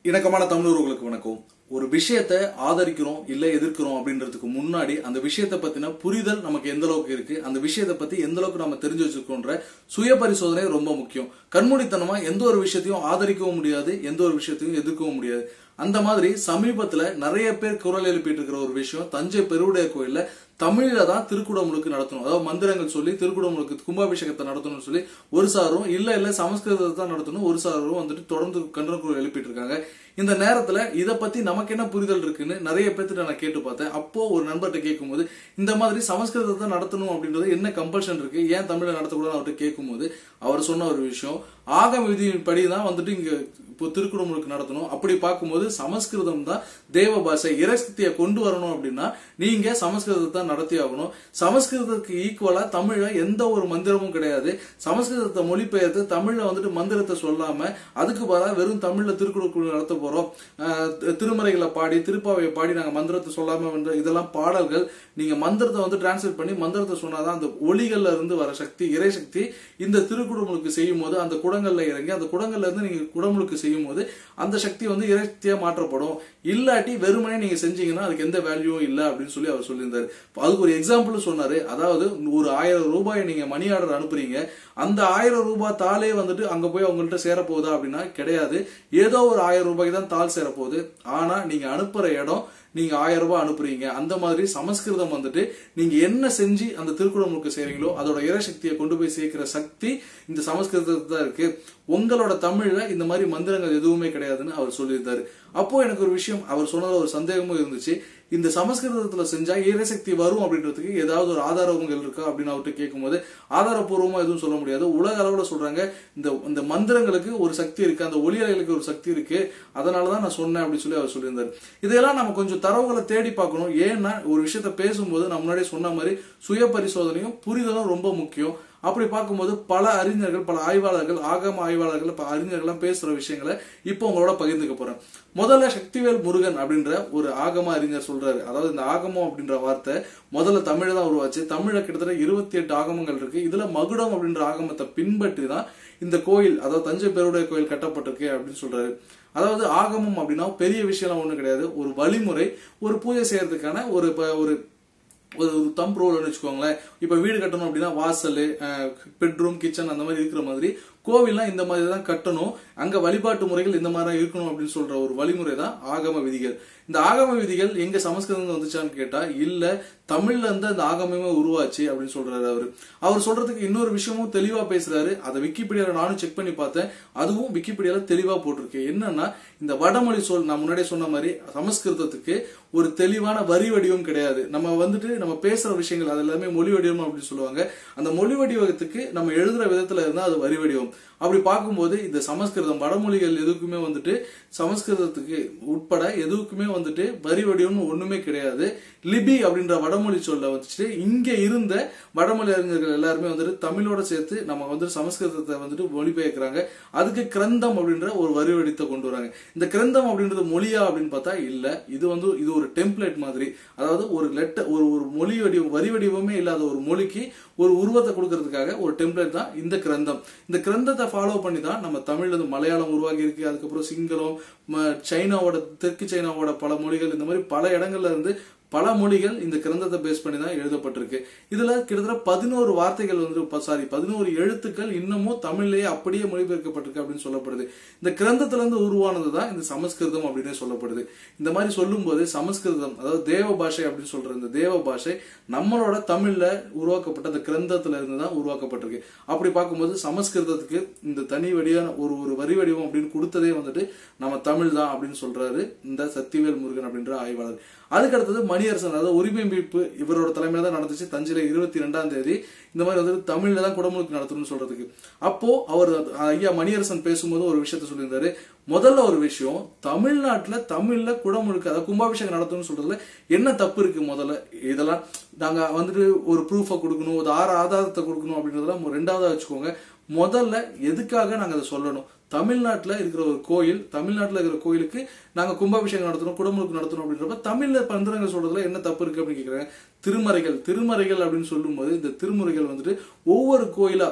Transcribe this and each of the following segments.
இணக்கமான தமிழர்களுக்கு வணக்கம் ஒரு விஷயத்தை ஆதரிக்கிறோம் இல்ல எதிர்க்கிறோம் அப்படின்றதுக்கு முன்னாடி அந்த விஷயத்தை பத்தின புரிதல் நமக்கு எந்த அளவுக்கு இருக்கு அந்த விஷயத்தை பத்தி எந்த அளவுக்கு நம்ம தெரிஞ்சு வச்சிருக்கோன்ற சுய பரிசோதனை ரொம்ப முக்கியம் கண்மூடித்தனமா எந்த ஒரு விஷயத்தையும் ஆதரிக்கவும் முடியாது எந்த ஒரு விஷயத்தையும் எதிர்க்கவும் முடியாது அந்த மாதிரி சமீபத்துல நிறைய பேர் குரல் எழுப்பிட்டு இருக்கிற ஒரு விஷயம் தஞ்சை பெருவுடைய கோயில்ல தமிழ்ல தான் திருக்குடமுழுக்கு நடத்தணும் அதாவது மந்திரங்கள் சொல்லி திருக்குடமுழுக்கு கும்பாபிஷேகத்தை நடத்தணும்னு சொல்லி ஒரு சாரும் இல்ல இல்ல சமஸ்கிருதத்தை தான் நடத்தணும் ஒரு சாரும் வந்துட்டு தொடர்ந்து கண்டன குரல் எழுப்பிட்டு இருக்காங்க இந்த நேரத்துல இத பத்தி நமக்கு என்ன புரிதல் இருக்குன்னு நிறைய பேர்த்திட்ட நான் கேட்டு பார்த்தேன் அப்போ ஒரு நண்பர்கிட்ட கேட்கும்போது இந்த மாதிரி சமஸ்கிருதத்தை நடத்தணும் அப்படின்றது என்ன கம்பல்ஷன் இருக்கு ஏன் தமிழ்ல நடத்தக்கூடாது அவர்கிட்ட கேட்கும்போது அவர் சொன்ன ஒரு விஷயம் ஆகம விதியின்படி தான் வந்துட்டு இங்க இப்போ திருக்குறளுக்கு நடத்தணும் அப்படி பார்க்கும்போது சமஸ்கிருதம் தான் தேவ பாஷை இறைசக்தியை கொண்டு வரணும் அப்படின்னா நீங்க சமஸ்கிருதத்தை நடத்தி ஆகணும் சமஸ்கிருதத்துக்கு ஈக்குவலா தமிழ்ல எந்த ஒரு மந்திரமும் கிடையாது சமஸ்கிருதத்தை மொழிபெயர்த்து தமிழ்ல வந்துட்டு மந்திரத்தை சொல்லாம அதுக்கு பதிலா வெறும் தமிழ்ல திருக்குறள் நடத்த போறோம் ஆஹ் தி- திருமறைகளை பாடி திருப்பாவையை பாடி நாங்க மந்திரத்தை சொல்லாம வந்து இதெல்லாம் பாடல்கள் நீங்க மந்திரத்தை வந்து டிரான்ஸ்லேட் பண்ணி மந்திரத்தை சொன்னாதான் அந்த ஒளிகள்ல இருந்து வர சக்தி இறை சக்தி இந்த திருக்குறளுக்கு செய்யும் போது அந்த குடங்கள்ல இறங்கி அந்த குடங்கள்ல இருந்து நீங்க குடமுழுக்கு செய்யும் போது அந்த சக்தி வந்து இறைசக்தியா மாற்றப்படும் இல்லாட்டி வெறுமனே நீங்க செஞ்சீங்கன்னா அதுக்கு எந்த வேல்யூவும் இல்ல அப்படின்னு சொல்லி அவர் சொல்லியிருந்தாரு அதுக்கு ஒரு எக்ஸாம்பிள் சொன்னாரு அதாவது ஒரு ஆயிரம் ரூபாய் நீங்க மணி ஆர்டர் அனுப்புறீங்க அந்த ஆயிரம் ரூபாய் தாளே வந்துட்டு அங்க போய் அவங்கள்ட்ட சேரப்போகுதா அப்படின்னா கிடையாது ஏதோ ஒரு ஆயிரம் ரூபாய்க்கு தான் தாள் சேரப்போகுது ஆனா நீங்க அனுப்புற இடம் நீங்க ஆயிரம் ரூபாய் அனுப்புறீங்க அந்த மாதிரி சமஸ்கிருதம் வந்துட்டு நீங்க என்ன செஞ்சு அந்த திருக்குறளுக்கு செய்றீங்களோ அதோட இறைசக்தியை கொண்டு போய் சேர்க்கிற சக்தி இந்த சமஸ்கிருதத்துல தான் இருக்கு உங்களோட தமிழ்ல இந்த மாதிரி மந்திரங்கள் எதுவுமே கிடையாதுன்னு அவர் சொல்லியிருந்தாரு அப்போ எனக்கு ஒரு விஷயம் அவர் சொன்னதுல ஒரு சந்தேகமும் இருந்துச்சு இந்த சமஸ்கிருதத்துல செஞ்சா இறைசக்தி வரும் அப்படின்றதுக்கு ஏதாவது ஒரு ஆதாரங்கள் இருக்கா அப்படின்னு அவர்கிட்ட கேட்கும்போது ஆதாரப்பூர்வமா எதுவும் சொல்ல முடியாது உலக அளவுல சொல்றாங்க இந்த இந்த மந்திரங்களுக்கு ஒரு சக்தி இருக்கு அந்த ஒளி அலைகளுக்கு ஒரு சக்தி இருக்கு அதனாலதான் நான் சொன்னேன் அப்படின்னு சொல்லி அவர் சொல்லியிருந்தாரு இதையெல்லாம் நம்ம கொஞ்சம் தரவுகளை தேடி பார்க்கணும் ஏன்னா ஒரு விஷயத்த பேசும்போது நான் முன்னாடியே சொன்ன மாதிரி சுய பரிசோதனையும் புரிதலும் ரொம்ப முக்கியம் அப்படி பார்க்கும்போது பல அறிஞர்கள் பல ஆய்வாளர்கள் ஆகம ஆய்வாளர்கள் பல அறிஞர்கள்லாம் பேசுற விஷயங்களை இப்போ உங்களோட பகிர்ந்துக்க போறேன் முதல்ல சக்திவேல் முருகன் அப்படின்ற ஒரு ஆகம அறிஞர் சொல்றாரு அதாவது இந்த ஆகமம் அப்படின்ற வார்த்தை முதல்ல தமிழ தான் உருவாச்சு தமிழ்ல கிட்டத்தட்ட இருபத்தி எட்டு ஆகமங்கள் இருக்கு இதுல மகுடம் அப்படின்ற ஆகமத்தை பின்பற்றி தான் இந்த கோயில் அதாவது தஞ்சை பெருவுடைய கோயில் கட்டப்பட்டிருக்கு அப்படின்னு சொல்றாரு அதாவது ஆகமம் அப்படின்னா பெரிய விஷயம்லாம் ஒண்ணும் கிடையாது ஒரு வழிமுறை ஒரு பூஜை செய்யறதுக்கான ஒரு இப்ப ஒரு ஒரு தம் ரோல்னு வச்சுக்கோங்களேன் இப்ப வீடு கட்டணும் அப்படின்னா வாசல் பெட்ரூம் கிச்சன் அந்த மாதிரி இருக்கிற மாதிரி கோவில்லாம் இந்த மாதிரி தான் கட்டணும் அங்க வழிபாட்டு முறைகள் இந்த மாதிரி தான் இருக்கணும் அப்படின்னு சொல்ற ஒரு வழிமுறை தான் ஆகம விதிகள் இந்த ஆகம விதிகள் எங்க சமஸ்கிருதம் வந்துச்சான்னு கேட்டா இல்ல தமிழ்ல இருந்து அந்த ஆகமமே உருவாச்சு அப்படின்னு சொல்றாரு அவரு அவர் சொல்றதுக்கு இன்னொரு விஷயமும் தெளிவா பேசுறாரு அதை விக்கிபீடியால நானும் செக் பண்ணி பார்த்தேன் அதுவும் விக்கிபீடியால தெளிவா போட்டிருக்கு என்னன்னா இந்த வடமொழி சொல் நான் முன்னாடியே சொன்ன மாதிரி சமஸ்கிருதத்துக்கு ஒரு தெளிவான வரி வடிவம் கிடையாது நம்ம வந்துட்டு நம்ம பேசுற விஷயங்கள் அது எல்லாமே மொழி வடிவம் அப்படின்னு சொல்லுவாங்க அந்த மொழி வடிவத்துக்கு நம்ம எழுதுற விதத்துல இருந்தா அது வரி வடிவம் அப்படி பார்க்கும்போது இந்த சமஸ்கிருதம் வடமொழிகள் எதுக்குமே வந்துட்டு சமஸ்கிருதத்துக்கு உட்பட எதுக்குமே வந்துட்டு வரி வடிவம்னு ஒண்ணுமே கிடையாது லிபி அப்படின்ற வடமொழி சொல்ல வந்துட்டு இங்க இருந்த வடமொழி அறிஞர்கள் எல்லாருமே வந்துட்டு தமிழோட சேர்த்து நம்ம வந்து சமஸ்கிருதத்தை வந்துட்டு மொழிபெயர்க்கிறாங்க அதுக்கு கிரந்தம் அப்படின்ற ஒரு வரி வடிவத்தை கொண்டு வராங்க இந்த கிரந்தம் அப்படின்றது மொழியா அப்படின்னு பார்த்தா இல்ல இது வந்து இது ஒரு டெம்ப்ளேட் மாதிரி அதாவது ஒரு லெட்டர் ஒரு ஒரு மொழி வடிவம் வரி வடிவமே இல்லாத ஒரு மொழிக்கு ஒரு உருவத்தை கொடுக்கறதுக்காக ஒரு டெம்ப்ளேட் தான் இந்த கிரந்தம் இந்த கிரந்தத்தை ஃபாலோ பண்ணி தான் நம்ம தமிழ்ல இருந்து மலையாளம் உருவாகி இருக்கு அதுக்கப்புறம் சிங்களம் ம- சைனாவோட தெற்கு சைனாவோட பல மொழிகள் இந்த மாதிரி பல இடங்கள்ல இருந்து பல மொழிகள் இந்த கிரந்தத்தை பேஸ் பண்ணி தான் எழுதப்பட்டிருக்கு இதுல கிட்டத்தட்ட பதினோரு வார்த்தைகள் வந்து சாரி பதினோரு எழுத்துக்கள் இன்னமும் தமிழ்லயே அப்படியே மொழிபெயர்க்கப்பட்டிருக்கு அப்படின்னு சொல்லப்படுது இந்த கிரந்தத்துல இருந்து உருவானது தான் இந்த சமஸ்கிருதம் அப்படின்னு சொல்லப்படுது இந்த மாதிரி சொல்லும்போது சமஸ்கிருதம் அதாவது தேவ பாஷை அப்படின்னு சொல்ற இந்த தேவ பாஷை நம்மளோட தமிழ்ல உருவாக்கப்பட்ட அந்த கிரந்தத்துல இருந்து தான் உருவாக்கப்பட்டிருக்கு அப்படி பார்க்கும்போது சமஸ்கிருதத்துக்கு இந்த தனி வடிவான ஒரு ஒரு வரி வடிவம் அப்படின்னு கொடுத்ததே வந்துட்டு நம்ம தமிழ் தான் அப்படின்னு சொல்றாரு இந்த சத்திவேல் முருகன் அப்படின்ற ஆய்வாளர் அதுக்கு அடுத்தது மணியரசன் அதாவது உரிமை மீட்பு இவரோட தலைமையில தான் நடந்துச்சு தஞ்சையில இருபத்தி ரெண்டாம் தேதி இந்த மாதிரி வந்து தமிழ்ல தான் குடமுழுக்கு நடத்தணும்னு சொல்றதுக்கு அப்போ அவர் ஐயா மணியரசன் பேசும்போது ஒரு விஷயத்த சொல்லியிருந்தாரு முதல்ல ஒரு விஷயம் தமிழ்நாட்டுல தமிழ்ல குடமுழுக்கு அதாவது கும்பாபிஷேகம் நடத்தணும்னு சொல்றதுல என்ன தப்பு இருக்கு முதல்ல இதெல்லாம் நாங்க வந்துட்டு ஒரு ப்ரூஃபை கொடுக்கணும் ஒரு ஆறு ஆதாரத்தை கொடுக்கணும் அப்படின்றதெல்லாம் ரெண்டாவதா வச்சுக்கோங்க முதல்ல எதுக்காக நாங்க அதை சொல்லணும் தமிழ்நாட்டுல இருக்கிற ஒரு கோயில் தமிழ்நாட்டுல இருக்கிற கோயிலுக்கு நாங்க கும்பாபிஷேகம் நடத்தணும் குடமுழுக்கு நடத்தணும் அப்படின்றப்ப தமிழ்ல பந்திரங்கள் சொல்றதுல என்ன தப்பு இருக்கு அப்படின்னு கேக்குறாங்க திருமறைகள் திருமறைகள் அப்படின்னு சொல்லும்போது இந்த திருமுறைகள் வந்துட்டு ஒவ்வொரு கோயிலா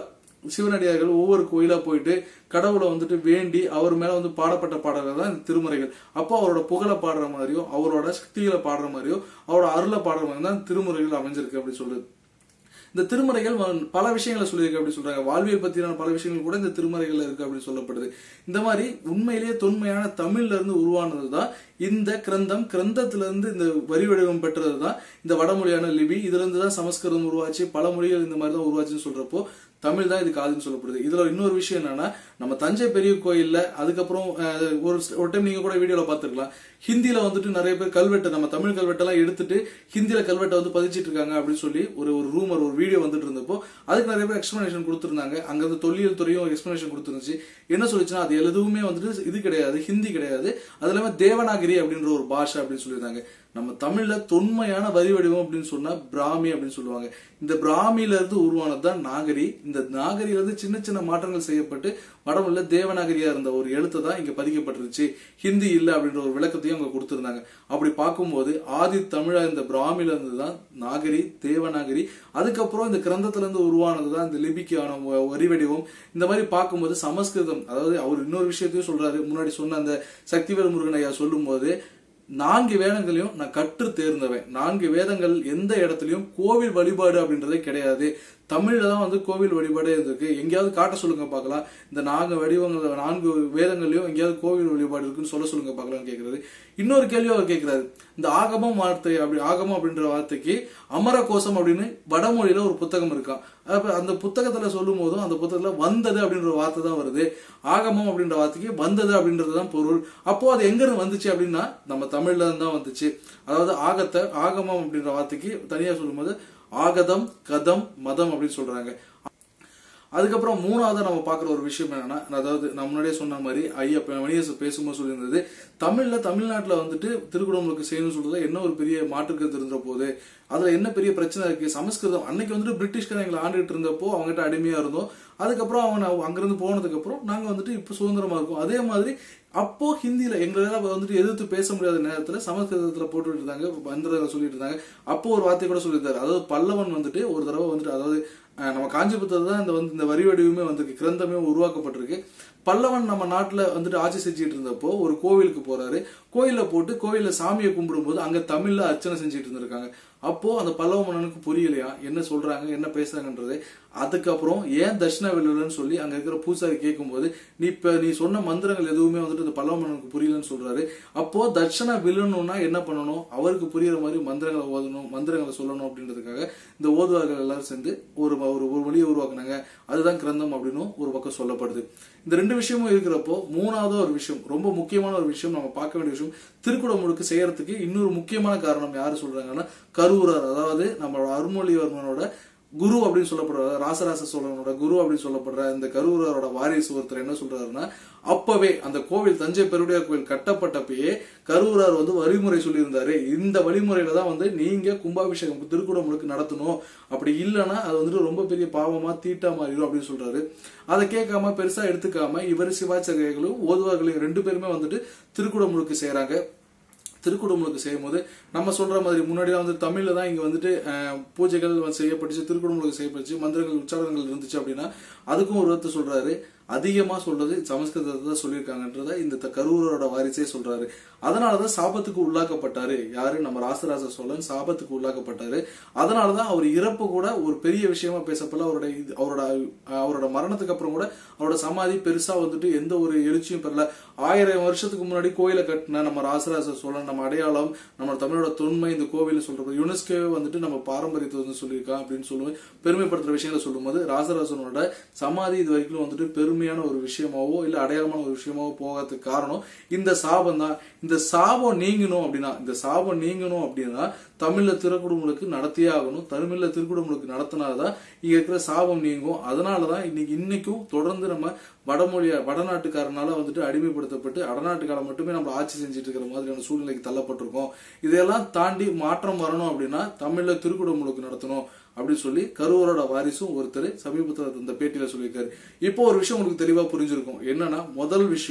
சிவனடியார்கள் ஒவ்வொரு கோயிலா போயிட்டு கடவுளை வந்துட்டு வேண்டி அவர் மேல வந்து பாடப்பட்ட பாடல்கள் தான் இந்த திருமுறைகள் அப்போ அவரோட புகழை பாடுற மாதிரியோ அவரோட சக்திகளை பாடுற மாதிரியோ அவரோட அருளை பாடுற மாதிரி தான் திருமுறைகள் அமைஞ்சிருக்கு அப்படி சொல்லுது இந்த திருமறைகள் வ- பல விஷயங்களை சொல்லியிருக்கு அப்படி சொல்றாங்க வாழ்வியல் பத்தியான பல விஷயங்கள் கூட இந்த திருமறைகள்ல இருக்கு அப்படின்னு சொல்லப்படுது இந்த மாதிரி உண்மையிலேயே தொன்மையான தமிழ்ல இருந்து உருவானதுதான் இந்த கிரந்தம் கிரந்தத்துல இருந்து இந்த வரி வடிவம் பெற்றதுதான் இந்த வடமொழியான லிபி இதுல இருந்து தான் சமஸ்கிருதம் உருவாச்சு பல மொழிகள் இந்த மாதிரி தான் உருவாச்சுன்னு சொல்றப்போ தமிழ் தான் இதுக்கு ஆதுன்னு சொல்லப்படுது இதுல இன்னொரு விஷயம் என்னன்னா நம்ம தஞ்சை பெரிய கோயில்ல அதுக்கப்புறம் அஹ், ஒரு ஒரு டைம் நீங்க கூட வீடியோல பாத்துருக்கலாம் ஹிந்தில வந்துட்டு நிறைய பேர் கல்வெட்டு நம்ம தமிழ் கல்வெட்டெல்லாம் எடுத்துட்டு ஹிந்தில கல்வெட்டை வந்து பதிச்சிட்டு இருக்காங்க அப்படின்னு சொல்லி ஒரு ஒரு ரூமர் ஒரு வீடியோ வந்துட்டு இருந்தப்போ அதுக்கு நிறைய பேர் எக்ஸ்பிளனேஷன் கொடுத்துருந்தாங்க அங்க இருந்து தொல்லியல் துறையும் எக்ஸ்பிளனேஷன் கொடுத்துருந்துச்சு என்ன சொல்லிச்சுன்னா அது எதுவுமே வந்துட்டு இது கிடையாது ஹிந்தி கிடையாது அது இல்லாம தேவநாகரி அப்படின்ற ஒரு பாஷை அப்படின்னு சொல்லியிருந்தாங்க நம்ம தமிழ்ல தொன்மையான வரி வடிவம் அப்படின்னு சொன்னா பிராமி அப்படின்னு சொல்லுவாங்க இந்த பிராமியில இருந்து உருவானது தான் நாகரி இந்த நாகரியில இருந்து சின்ன சின்ன மாற்றங்கள் செய்யப்பட்டு வடமொழியில தேவநாகரியா இருந்த ஒரு எழுத்து தான் இங்க பதிக்கப்பட்டிருச்சு ஹிந்தி இல்ல அப்படின்ற ஒரு விளக்கத்தையும் அவங்க கொடுத்திருந்தாங்க அப்படி பார்க்கும்போது ஆதி தமிழா இந்த பிராமியில இருந்து தான் நாகரி தேவநாகரி அதுக்கப்புறம் இந்த கிரந்தத்துல இருந்து உருவானது தான் இந்த லிபிக்கான வ- வரி வடிவம் இந்த மாதிரி பார்க்கும்போது சமஸ்கிருதம் அதாவது அவர் இன்னொரு விஷயத்தையும் சொல்றாரு முன்னாடி சொன்ன அந்த சக்திவேல் முருகன் ஐயா சொல்லும்போது நான்கு வேதங்களையும் நான் கற்று தேர்ந்தவன் நான்கு வேதங்கள் எந்த இடத்துலயும் கோவில் வழிபாடு அப்படின்றதே கிடையாது தமிழ்ல தான் வந்து கோவில் வழிபாடே இருக்கு எங்கேயாவது காட்ட சொல்லுங்க பார்க்கலாம் இந்த நான்கு வடிவங்கள் நான்கு வேதங்கள்லயும் எங்கேயாவது கோவில் வழிபாடு இருக்குன்னு சொல்ல சொல்லுங்க பார்க்கலாம்னு கேக்குறாரு இன்னொரு கேள்வி அவர் கேட்கிறாரு இந்த ஆகமம் வார்த்தை அப்படி ஆகமம் அப்படின்ற வார்த்தைக்கு அமர கோஷம் அப்படின்னு வடமொழியில ஒரு புத்தகம் இருக்கான் அப்ப அந்த புத்தகத்துல சொல்லும் போதும் அந்த புத்தகத்துல வந்தது அப்படின்ற ஒரு வார்த்தை தான் வருது ஆகமம் அப்படின்ற வார்த்தைக்கு வந்தது அப்படின்றது தான் பொருள் அப்போ அது எங்க இருந்து வந்துச்சு அப்படின்னா நம்ம தமிழ்ல இருந்து தான் வந்துச்சு அதாவது ஆகத்தை ஆகமம் அப்படின்ற வார்த்தைக்கு தனியா சொல்லும்போது ஆகதம் கதம் மதம் அப்படின்னு சொல்றாங்க அதுக்கப்புறம் மூணாவதா நம்ம பார்க்குற ஒரு விஷயம் என்னன்னா அதாவது நான் முன்னாடியே சொன்ன மாதிரி ஐயா ப- மணியரசு பேசும்போது சொல்லியிருந்தது தமிழ்ல தமிழ்நாட்டுல வந்துட்டு திருக்குறளுக்கு செய்யணும்னு சொல்றது என்ன ஒரு பெரிய மாற்றுக்கருத்து இருந்த போது அதுல என்ன பெரிய பிரச்சனை இருக்கு சமஸ்கிருதம் அன்னைக்கு வந்துட்டு பிரிட்டிஷ்காரங்க எங்களை ஆண்டுகிட்டு இருந்தப்போ அவங்ககிட்ட அடிமையா இருந்தோம் அதுக்கப்புறம் அவங்க நான் அங்கிருந்து போனதுக்கு அப்புறம் நாங்க வந்துட்டு இப்போ சுதந்திரமா இருக்கோம் அதே மாதிரி அப்போ ஹிந்தியில எங்களால வந்துட்டு எதிர்த்து பேச முடியாத நேரத்துல சமஸ்கிருதத்துல போட்டுட்டு இருந்தாங்க மந்திரங்களை சொல்லிட்டு இருந்தாங்க அப்போ ஒரு வார்த்தை கூட சொல்லியிருந்தாரு அதாவது பல்லவன் வந்துட்டு ஒரு தடவை வந்துட்டு அதாவது அஹ், நம்ம காஞ்சிபுரத்துல தான் இந்த வந்து இந்த வரி வடிவமே வந்திருக்கு கிரந்தமே உருவாக்கப்பட்டிருக்கு பல்லவன் நம்ம நாட்டுல வந்துட்டு ஆட்சி செஞ்சுட்டு இருந்தப்போ ஒரு கோவிலுக்கு போறாரு கோயில்ல போட்டு கோயில்ல சாமியை கும்பிடும்போது அங்க தமிழ்ல அர்ச்சனை செஞ்சுட்டு இருந்திருக்காங்க அப்போ அந்த பல்லவ மன்னனுக்கு புரியலையா என்ன சொல்றாங்க என்ன பேசுறாங்கன்றது அதுக்கப்புறம் ஏன் தட்சிணா வெல்லலன்னு சொல்லி அங்க இருக்கிற பூசாரி கேட்கும்போது நீ இப்ப நீ சொன்ன மந்திரங்கள் எதுவுமே வந்துட்டு இந்த பல்லவ மன்னனுக்கு புரியலன்னு சொல்றாரு அப்போ தட்சணா வில்லணும்னா என்ன பண்ணணும் அவருக்கு புரியுற மாதிரி மந்திரங்களை ஓதணும் மந்திரங்களை சொல்லணும் அப்படின்றதுக்காக இந்த ஓதுவார்கள் எல்லாரும் சேர்ந்து ஒரு ஒரு ஒரு வழியை உருவாக்குனாங்க அதுதான் கிரந்தம் அப்படின்னு ஒரு பக்கம் சொல்லப்படுது இந்த ரெண்டு விஷயமும் இருக்கிறப்போ மூணாவது ஒரு விஷயம் ரொம்ப முக்கியமான ஒரு விஷயம் நம்ம பார்க்க வேண்டிய விஷயம் திருக்குடமுழுக்கு செய்யறதுக்கு இன்னொரு முக்கியமான காரணம் யாரு சொல்றாங்கன்னா கரூரர் அதாவது நம்மளோட அருள்மொழிவர்மனோட குரு அப்படின்னு சொல்லப்படுற ராசராச சோழனோட குரு அப்படின்னு சொல்லப்படுற இந்த கரூரரோட வாரிசு ஒருத்தர் என்ன சொல்றாருன்னா அப்பவே அந்த கோவில் தஞ்சை பெருவுடையார் கோவில் கட்டப்பட்டப்பயே கரூரார் வந்து வழிமுறை சொல்லியிருந்தாரு இந்த வழிமுறையில தான் வந்து நீங்க கும்பாபிஷேகம் திருக்குடமுழுக்கு நடத்தணும் அப்படி இல்லைன்னா அது வந்துட்டு ரொம்ப பெரிய பாவமா தீட்டா மாறிடும் அப்படின்னு சொல்றாரு அதை கேட்காம பெருசா எடுத்துக்காம இவர் சிவாச்சாரியர்களும் ஓதுவார்களையும் ரெண்டு பேருமே வந்துட்டு திருக்குடமுழுக்கு செய்யறாங்க திருக்குடமுழுக்கு செய்யும்போது நம்ம சொல்ற மாதிரி முன்னாடிலாம் வந்து தமிழ்ல தான் இங்க வந்துட்டு அஹ், பூஜைகள் வந்து செய்யப்பட்டுச்சு திருக்குடமுழுக்கு செய்யப்பட்டுச்சு மந்திரங்கள் உச்சாரணங்கள் இருந்துச்சு அப்படின்னா அதுக்கும் ஒரு ஒருத்தர் சொல்றாரு அதிகமா சொல்றது சமஸ்கிருதத்தை தான் சொல்லியிருக்காங்கன்றத இந்த த- கரூரோட வாரிசே சொல்றாரு அதனாலதான் சாபத்துக்கு உள்ளாக்கப்பட்டாரு யாரு நம்ம ராசராச சோழன் சாபத்துக்கு உள்ளாக்கப்பட்டாரு அதனாலதான் அவர் இறப்பு கூட ஒரு பெரிய விஷயமா பேசப்பல அவரோட இது- அவரோட அவரோட மரணத்துக்கு அப்புறம் கூட அவரோட சமாதி பெருசா வந்துட்டு எந்த ஒரு எழுச்சியும் பெறல ஆயிரம் வருஷத்துக்கு முன்னாடி கோயிலை கட்டின நம்ம ராசராச சோழன் நம்ம அடையாளம் நம்ம தமிழோட தொன்மை இந்த கோவில சொல்றது யுனெஸ்கோ வந்துட்டு நம்ம பாரம்பரியத்தை வந்து சொல்லியிருக்கான் அப்படின்னு சொல்லுவேன் பெருமைப்படுத்துற விஷயங்களை சொல்லும்போது ராசராசனோட சமாதி இது வரைக்கும் வந்துட்டு பெருமையான ஒரு விஷயமாவோ இல்ல அடையாளமான ஒரு விஷயமாவோ போகிறதுக்கு காரணம் இந்த சாபம் தான் இந்த சாபம் நீங்கணும் அப்படின்னா இந்த சாபம் நீங்கணும் அப்படின்னா தமிழ்ல திருக்குடும்பலுக்கு நடத்தியே ஆகணும் தமிழ்ல திருக்குடும்பலுக்கு நடத்தினாதான் இங்க இருக்கிற சாபம் நீங்கும் அதனாலதான் இன்னைக்கு இன்னைக்கும் தொடர்ந்து நம்ம வடமொழிய வடநாட்டுக்காரனால வந்துட்டு அடிமைப்படுத்தப்பட்டு வடநாட்டுக்காரன் மட்டுமே நம்ம ஆட்சி செஞ்சுட்டு இருக்கிற மாதிரியான சூழ்நிலைக்கு தள்ளப்பட்டிருக்கோம் இதெல்லாம் தாண்டி மாற்றம் வரணும் அப்படின்னா தமிழ்ல திருக்குடமுழுக்கு நடத்தணும் அப்படின்னு சொல்லி கரூரோட வாரிசும் ஒருத்தர் சமீபத்தில் இந்த பேட்டியில சொல்லியிருக்காரு இப்போ ஒரு விஷயம் உங்களுக்கு தெளிவா புரிஞ்சிருக்கும் என்னன்னா முதல் விஷயம்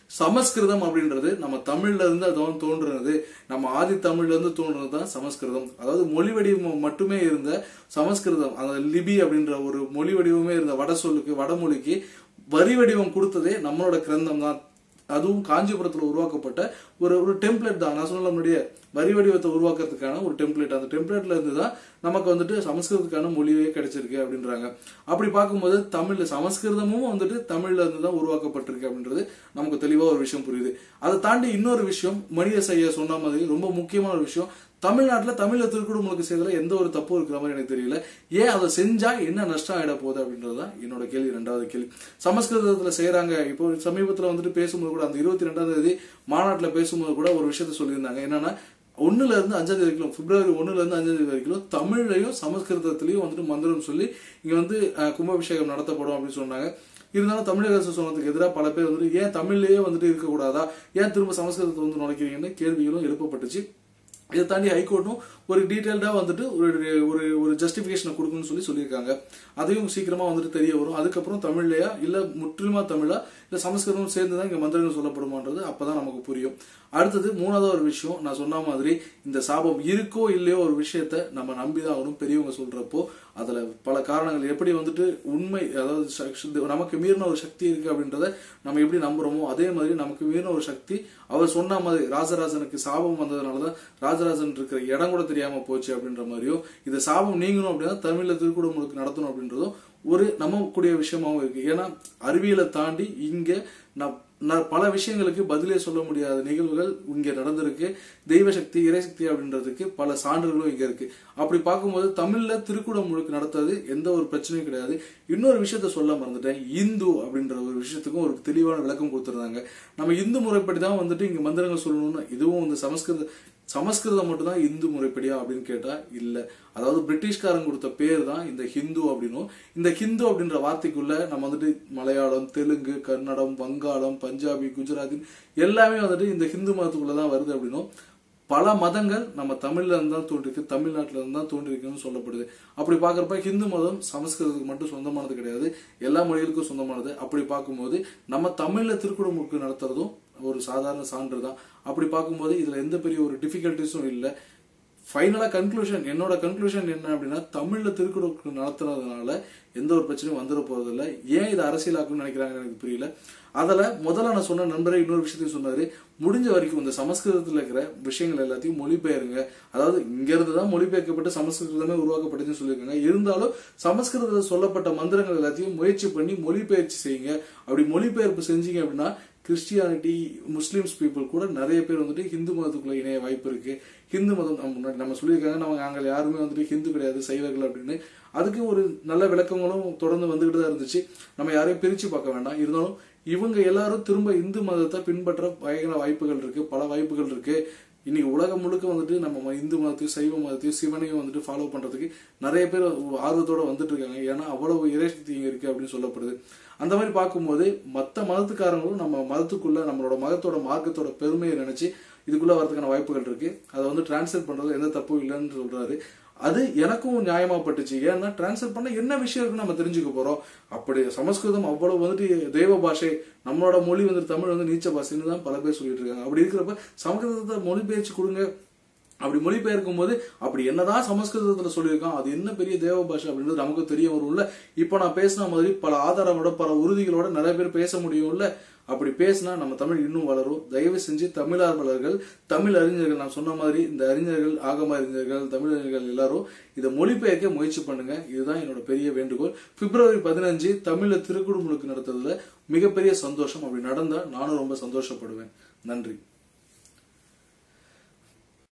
சமஸ்கிருதம் அப்படின்றது நம்ம தமிழ்ல இருந்து அதான் தோன்றுனது நம்ம ஆதி தமிழ்ல இருந்து தோன்றுனது தான் சமஸ்கிருதம் அதாவது மொழி வடிவம் மட்டுமே இருந்த சமஸ்கிருதம் அந்த லிபி அப்படின்ற ஒரு மொழி வடிவமே இருந்த வட சொல்லுக்கு வடமொழிக்கு வரி வடிவம் கொடுத்ததே நம்மளோட கிரந்தம் தான் அதுவும் காஞ்சிபுரத்துல உருவாக்கப்பட்ட ஒரு ஒரு டெம்ப்ளேட் தான் நான் சொன்ன முன்னாடியே வரி வடிவத்தை உருவாக்குறதுக்கான ஒரு டெம்ப்ளேட் அந்த டெம்ப்ளேட்ல இருந்து தான் நமக்கு வந்துட்டு சமஸ்கிருதத்துக்கான மொழியே கிடைச்சிருக்கு அப்படின்றாங்க அப்படி பார்க்கும்போது தமிழ்ல சமஸ்கிருதமும் வந்துட்டு தமிழ்ல இருந்து தான் உருவாக்கப்பட்டிருக்கு அப்படின்றது நமக்கு தெளிவா ஒரு விஷயம் புரியுது அதை தாண்டி இன்னொரு விஷயம் மணிய செய்ய சொன்ன மாதிரி ரொம்ப முக்கியமான ஒரு விஷயம் தமிழ்நாட்டுல தமிழ்ல திருக்குறளுக்கு செய்யறதுல எந்த ஒரு தப்பும் இருக்கிற மாதிரி எனக்கு தெரியல ஏன் அதை செஞ்சா என்ன நஷ்டம் ஆயிட போகுது அப்படின்றதுதான் என்னோட கேள்வி ரெண்டாவது கேள்வி சமஸ்கிருதத்துல செய்யறாங்க இப்போ சமீபத்துல வந்துட்டு பேசும்போது கூட அந்த இருபத்தி ரெண்டாம் தேதி மாநாட்டுல பேசும்போது கூட ஒரு விஷயத்த சொல்லியிருந்தாங்க என்னன்னா ஒண்ணுல இருந்து அஞ்சாம் தேதி வரைக்கும் பிப்ரவரி ஒண்ணுல இருந்து அஞ்சாம் தேதி வரைக்கும் தமிழ்லையும் சமஸ்கிருதத்திலையும் வந்துட்டு மந்திரம் சொல்லி இங்க வந்து அஹ், கும்பாபிஷேகம் நடத்தப்படும் அப்படின்னு சொன்னாங்க இருந்தாலும் தமிழக அரசு சொன்னதுக்கு எதிராக பல பேர் வந்துட்டு ஏன் தமிழ்லயே வந்துட்டு இருக்கக்கூடாதா ஏன் திரும்ப சமஸ்கிருதத்தை வந்து நுழைக்கிறீங்கன்னு கேள்விகளும் எழுப்பப்பட்டுச்சு இதை தாண்டி ஹைகோர்ட்டும் ஒரு டீட்டெயில்டா வந்துட்டு ஒரு ஒரு ஒரு ஜஸ்டிபிகேஷனை கொடுக்கணும்னு சொல்லி சொல்லியிருக்காங்க அதையும் சீக்கிரமா வந்துட்டு தெரிய வரும் அதுக்கப்புறம் தமிழ்லையா இல்ல முற்றிலுமா தமிழா இல்ல சமஸ்கிருதம் சேர்ந்து தான் இங்க மந்திரங்கள் சொல்லப்படுமான்றது அப்பதான் நமக்கு புரியும் அடுத்தது மூணாவது ஒரு விஷயம் நான் சொன்ன மாதிரி இந்த சாபம் இருக்கோ இல்லையோ ஒரு விஷயத்த நம்ம நம்பிதான் ஆகணும் பெரியவங்க சொல்றப்போ அதுல பல காரணங்கள் எப்படி வந்துட்டு உண்மை அதாவது சக்தி- நமக்கு மீறின ஒரு சக்தி இருக்கு அப்படின்றத நம்ம எப்படி நம்புறோமோ அதே மாதிரி நமக்கு மீறின ஒரு சக்தி அவர் சொன்ன மாதிரி ராஜராஜனுக்கு சாபம் வந்ததுனாலதான் ராஜராஜன் இருக்கிற இடம் கூட தெரியாம போச்சு அப்படின்ற மாதிரியும் இந்த சாபம் நீங்கணும் அப்படின்னா தமிழ்ல திருக்குறளுக்கு நடத்தணும் அப்படின்றதும் ஒரு நம்பக்கூடிய விஷயமாவும் இருக்கு ஏன்னா அறிவியலை தாண்டி இங்க ந- ந- பல விஷயங்களுக்கு பதிலே சொல்ல முடியாத நிகழ்வுகள் இங்க நடந்திருக்கு தெய்வ சக்தி இறைசக்தி அப்படின்றதுக்கு பல சான்றுகளும் இங்க இருக்கு அப்படி பார்க்கும்போது தமிழ்ல திருக்குறள் முழுக்க நடத்துறது எந்த ஒரு பிரச்சனையும் கிடையாது இன்னொரு விஷயத்த சொல்ல மறந்துட்டேன் இந்து அப்படின்ற ஒரு விஷயத்துக்கும் ஒரு தெளிவான விளக்கம் கொடுத்திருந்தாங்க நம்ம இந்து முறைப்படி தான் வந்துட்டு இங்க மந்திரங்கள் சொல்லணும்னு இதுவும் வந்து சமஸ்கிருத சமஸ்கிருதம் மட்டும்தான் இந்து முறைப்படியா அப்படின்னு கேட்டா இல்ல அதாவது பிரிட்டிஷ்காரன் கொடுத்த பேர் தான் இந்த ஹிந்து அப்படின்னும் இந்த ஹிந்து அப்படின்ற வார்த்தைக்குள்ள நம்ம வந்துட்டு மலையாளம் தெலுங்கு கன்னடம் வங்காளம் பஞ்சாபி குஜராத்தி எல்லாமே வந்துட்டு இந்த ஹிந்து மதத்துக்குள்ள தான் வருது அப்படின்னும் பல மதங்கள் நம்ம தமிழ்ல இருந்து தான் தோன்றிருக்கு தமிழ்நாட்டுல இருந்து தான் தோன்றிருக்குன்னு சொல்லப்படுது அப்படி பாக்குறப்ப ஹிந்து மதம் சமஸ்கிருதத்துக்கு மட்டும் சொந்தமானது கிடையாது எல்லா மொழிகளுக்கும் சொந்தமானது அப்படி பார்க்கும்போது நம்ம தமிழ்ல திருக்குறளுக்கு நடத்துறதும் ஒரு சாதாரண சான்று தான் அப்படி பார்க்கும்போது இதுல எந்த பெரிய ஒரு டிஃபிகல்டிஸும் இல்லை ஃபைனலா கன்க்ளூஷன் என்னோட கன்க்ளூஷன் என்ன அப்படின்னா தமிழ்ல திருக்குறள் நடத்துறதுனால எந்த ஒரு பிரச்சனையும் வந்துட போறதில்ல ஏன் இதை அரசியலாக்கணும்னு நினைக்கிறாங்கன்னு எனக்கு புரியல அதுல முதல்ல நான் சொன்ன நண்பரே இன்னொரு விஷயத்தையும் சொன்னாரு முடிஞ்ச வரைக்கும் இந்த சமஸ்கிருதத்துல இருக்கிற விஷயங்கள் எல்லாத்தையும் மொழிபெயருங்க அதாவது இங்க இருந்து தான் மொழிபெயர்க்கப்பட்டு சமஸ்கிருதமே உருவாக்கப்பட்டுச்சுன்னு சொல்லியிருக்காங்க இருந்தாலும் சமஸ்கிருதத்தில் சொல்லப்பட்ட மந்திரங்கள் எல்லாத்தையும் முயற்சி பண்ணி மொழிபெயர்ச்சி செய்யுங்க அப்படி மொழிபெயர்ப்பு செஞ்சீங்க அப்படின்னா கிறிஸ்டியானிட்டி முஸ்லிம்ஸ் பீப்புள் கூட நிறைய பேர் வந்துட்டு ஹிந்து மதத்துக்குள்ள இணைய வாய்ப்பு இருக்கு ஹிந்து மதம் நம்ம முன்னாடி நம்ம சொல்லியிருக்காங்க நம்ம நாங்கள் யாருமே வந்துட்டு ஹிந்து கிடையாது சைவர்கள் அப்படின்னு அதுக்கு ஒரு நல்ல விளக்கங்களும் தொடர்ந்து வந்துகிட்டு தான் இருந்துச்சு நம்ம யாரையும் பிரிச்சு பார்க்க வேண்டாம் இருந்தாலும் இவங்க எல்லாரும் திரும்ப இந்து மதத்தை பின்பற்ற பயங்கர வாய்ப்புகள் இருக்கு பல வாய்ப்புகள் இருக்கு இன்னைக்கு உலகம் முழுக்க வந்துட்டு நம்ம ம- இந்து மதத்தையும் சைவ மதத்தையும் சிவனையும் வந்துட்டு ஃபாலோ பண்றதுக்கு நிறைய பேர் ஆர்வத்தோட வந்துட்டு இருக்காங்க ஏன்னா அவ்வளவு இறைசக்தி இங்க இருக்கு அப்படின்னு சொல்லப்படுது அந்த மாதிரி பார்க்கும்போது மத்த மதத்துக்காரங்களும் நம்ம மதத்துக்குள்ள நம்மளோட மதத்தோட மார்க்கத்தோட பெருமையை நினைச்சு இதுக்குள்ள வரதுக்கான வாய்ப்புகள் இருக்கு அதை வந்து டிரான்ஸ்லேட் பண்றது எந்த தப்பும் இல்லைன்னு சொல்றாரு அது எனக்கும் நியாயமா பட்டுச்சு ஏன்னா டிரான்ஸ்லேட் பண்ண என்ன விஷயம் இருக்குன்னு நம்ம தெரிஞ்சுக்க போறோம் அப்படி சமஸ்கிருதம் அவ்வளவு வந்துட்டு தெய்வ பாஷை நம்மளோட மொழி வந்து தமிழ் வந்து நீச்ச பாஷைன்னு தான் பல பேர் சொல்லிட்டு இருக்காங்க அப்படி இருக்கிறப்ப சமஸ்கிருதத்தை மொழிபெயர்ச்சி கொடுங்க அப்படி மொழிபெயர்க்கும் போது அப்படி என்னதான் சமஸ்கிருதத்துல சொல்லியிருக்கான் அது என்ன பெரிய தேவ பாஷை அப்படின்றது நமக்கு தெரிய வரும்ல இப்போ நான் பேசின மாதிரி பல ஆதாரங்களோட பல உறுதிகளோட நிறைய பேர் பேச முடியும்ல அப்படி பேசினா நம்ம தமிழ் இன்னும் வளரும் தயவு செஞ்சு தமிழார்வலர்கள் தமிழ் அறிஞர்கள் நான் சொன்ன மாதிரி இந்த அறிஞர்கள் ஆகம அறிஞர்கள் தமிழ் அறிஞர்கள் எல்லாரும் இதை மொழிபெயர்க்க முயற்சி பண்ணுங்க இதுதான் என்னோட பெரிய வேண்டுகோள் பிப்ரவரி பதினஞ்சு தமிழ்ல திருக்குறளுக்கு நடத்துறதுல மிகப்பெரிய சந்தோஷம் அப்படி நடந்தா நானும் ரொம்ப சந்தோஷப்படுவேன் நன்றி